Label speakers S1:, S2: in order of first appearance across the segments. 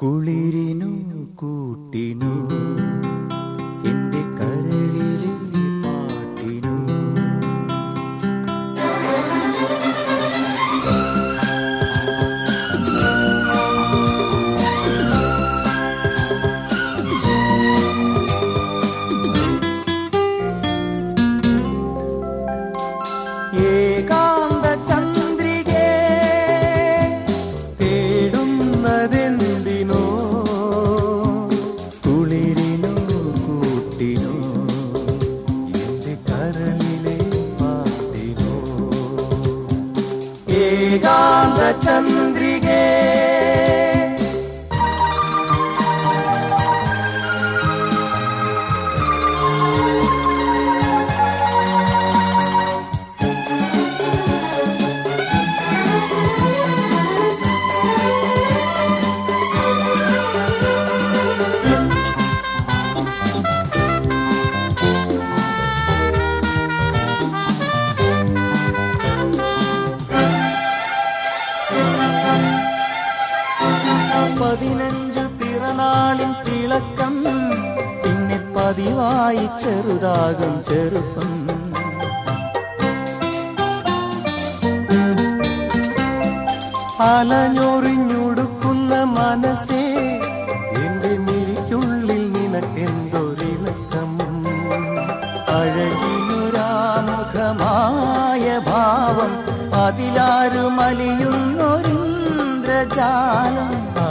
S1: കുളിരിനു കൂട്ടിനു എന്റെ കരളിലെ പാട്ടിനു ഏകാന്ത ചന്ദ്രികേ തേടുന്നതെന്തിനോ കുളിരിനോ കൂട്ടിനോ എന്റെ കരളിലെ പാട്ടിനോ ഏകാന്ത ചന്ദ്രികേ പതിനഞ്ചു പിറനാളിൻ തിളക്കം പിന്നെ പതിവായി ചെറുതാകും ചെറുപ്പം
S2: അലഞ്ഞൊറിഞ്ഞുടുക്കുന്ന മനസ്സേ എന്റെ മിഴിക്കുള്ളിൽ നിനക്കെന്തൊരിളക്കം
S1: അഴകിനുരാമുഖമായ ഭാവം അതിലാരുമലിയുന്നൊരിന്ദ്രജാലം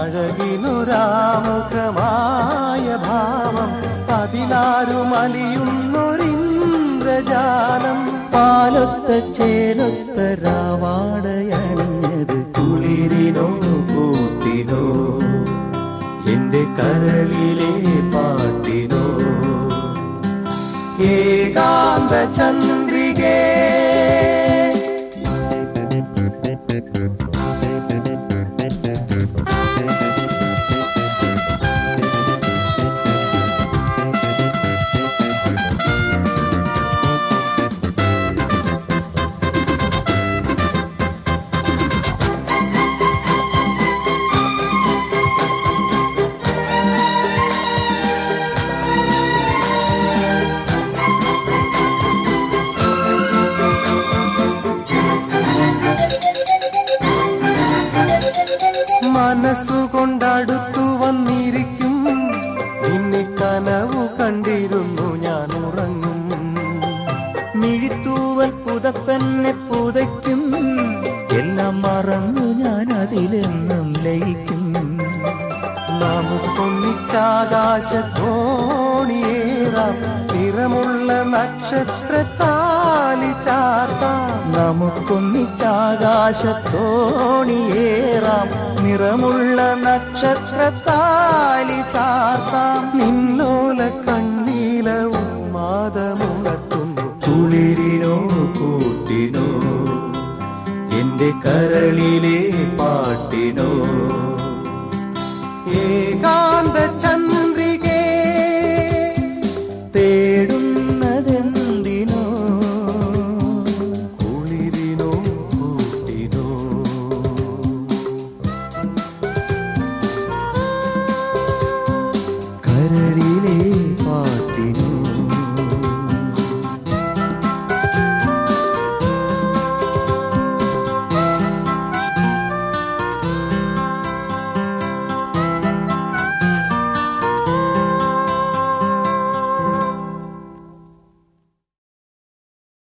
S2: അഴകിനൊരാമുഖമായ ഭാവം അതിലാരുമലിയുന്നൊരിന്ദ്രജാലം
S1: പാലൊത്ത ചേലൊത്ത രാവാടയണിഞ്ഞത് കുളിരിനോ കൂട്ടിനോ എന്റെ കരളിലെ പാട്ടിനോ
S2: ഏകാന്ത ചന്ദ്രികേ മനസ്സുകൊണ്ടടുത്തു വന്നിരിക്കും നിന്നെ കനവു കണ്ടിരുന്നു ഞാൻ ഉറങ്ങും
S1: മിഴിത്തൂവൽ പുതപ്പെന്നെ പുതയ്ക്കും എല്ലാം മറന്നു ഞാൻ അതിലെന്നും ലയിക്കും
S2: നമുക്കൊന്നിച്ചാകാശത്തോണിയേറാം നിറമുള്ള നക്ഷത്രത്താലി ചാർത്താം
S1: നമുക്കൊന്നിച്ചാകാശത്തോണിയേറാം നിറമുള്ള നക്ഷത്രത്താലി ചാർത്താം
S2: നിന്നോല കണ്ണീല ഉന്മാദമുണർത്തുന്നു
S1: കുളിരിനോ കൂട്ടിനോ എന്റെ കരളിലെ പാട്ടിനോ
S2: ഏകാ